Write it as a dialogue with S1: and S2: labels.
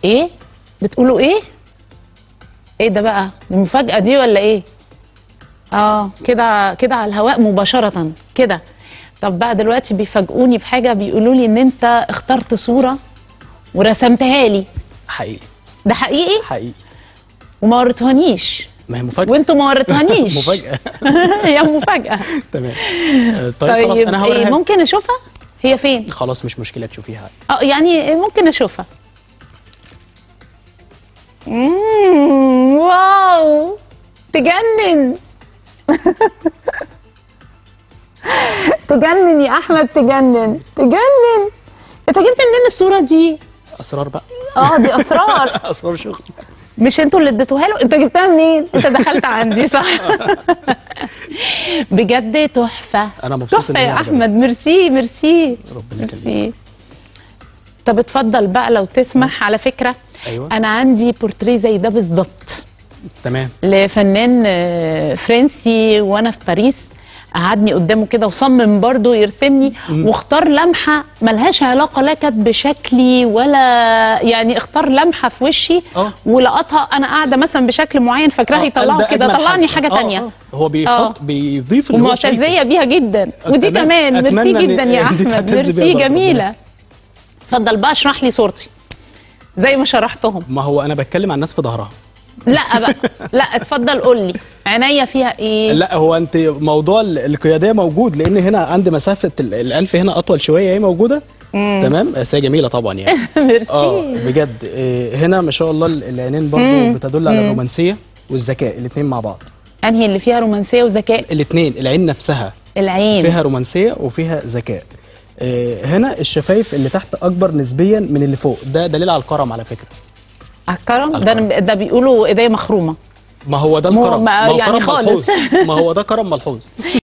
S1: ايه بتقولوا ايه ايه ده بقى دي مفاجاه دي ولا ايه اه كده كده على الهواء مباشره كده طب بقى دلوقتي بيفاجئوني بحاجه بيقولوا لي ان انت اخترت صوره ورسمتها لي
S2: حقيقي
S1: ده حقيقي
S2: حقيقي
S1: وما وريتهانيش
S2: ما هي مفاجاه
S1: وانتوا ما وريتهانيش
S2: مفاجاه
S1: هي مفاجاه
S2: تمام آه، طيب, خلاص
S1: طيب
S2: انا
S1: إيه
S2: هوريها
S1: ممكن اشوفها هي فين
S2: خلاص مش مشكله تشوفيها
S1: اه يعني ممكن اشوفها مم، واو تجنن تجنن يا احمد تجنن تجنن انت جبت منين الصوره دي
S2: اسرار بقى
S1: اه دي اسرار
S2: اسرار شغل
S1: مش انتوا اللي اديتوها له انت جبتها منين انت دخلت عندي صح بجد تحفه
S2: انا مبسوط
S1: تحفه
S2: إن هي
S1: يا
S2: عجبتك.
S1: احمد ميرسي ميرسي
S2: ربنا يخليك
S1: ميرسي طب اتفضل بقى لو تسمح على فكره
S2: ايوه
S1: انا عندي بورتريه زي ده بالظبط
S2: تمام
S1: لفنان آه، فرنسي وانا في باريس قعدني قدامه كده وصمم برضه يرسمني واختار لمحه ملهاش علاقه لا كانت بشكلي ولا يعني اختار لمحه في وشي
S2: اه.
S1: ولقطها انا قاعده مثلا بشكل معين فاكراه
S2: آه،
S1: يطلعه
S2: ده
S1: كده
S2: أجمل
S1: طلعني حاجه
S2: آه،
S1: تانية
S2: آه. هو بيحط بيضيف اللي هو شايفه.
S1: ومعتزيه بيها جدا ودي
S2: أتمنى-
S1: كمان ميرسي
S2: أتمنى إن-
S1: جدا يا
S2: إن دي
S1: احمد
S2: تعتز بيها
S1: ميرسي
S2: برضه.
S1: جميله اتفضل بقى اشرح لي صورتي زي ما شرحتهم
S2: ما هو انا بتكلم عن الناس في ظهرها
S1: لا بقى لا اتفضل قول لي عينيا فيها ايه
S2: لا هو انت موضوع ال- القياديه موجود لان هنا عند مسافه ال- الانف هنا اطول شويه هي موجوده تمام بس هي جميله طبعا يعني
S1: ميرسي
S2: اه بجد إيه، هنا ما شاء الله ال- العينين برضو بتدل على الرومانسيه والذكاء الاثنين مع بعض
S1: انهي اللي فيها رومانسيه وذكاء
S2: الاثنين العين نفسها
S1: العين
S2: فيها رومانسيه وفيها ذكاء إيه، هنا الشفايف اللي تحت اكبر نسبيا من اللي فوق ده دليل على الكرم على فكره
S1: على الكرم
S2: على
S1: ده
S2: الكرم.
S1: ده بيقولوا ايديا مخرومه
S2: ما هو ده
S1: مو-
S2: الكرم
S1: ما-
S2: ما هو
S1: يعني
S2: كرم
S1: خالص.
S2: ملحوظ ما هو ده كرم ملحوظ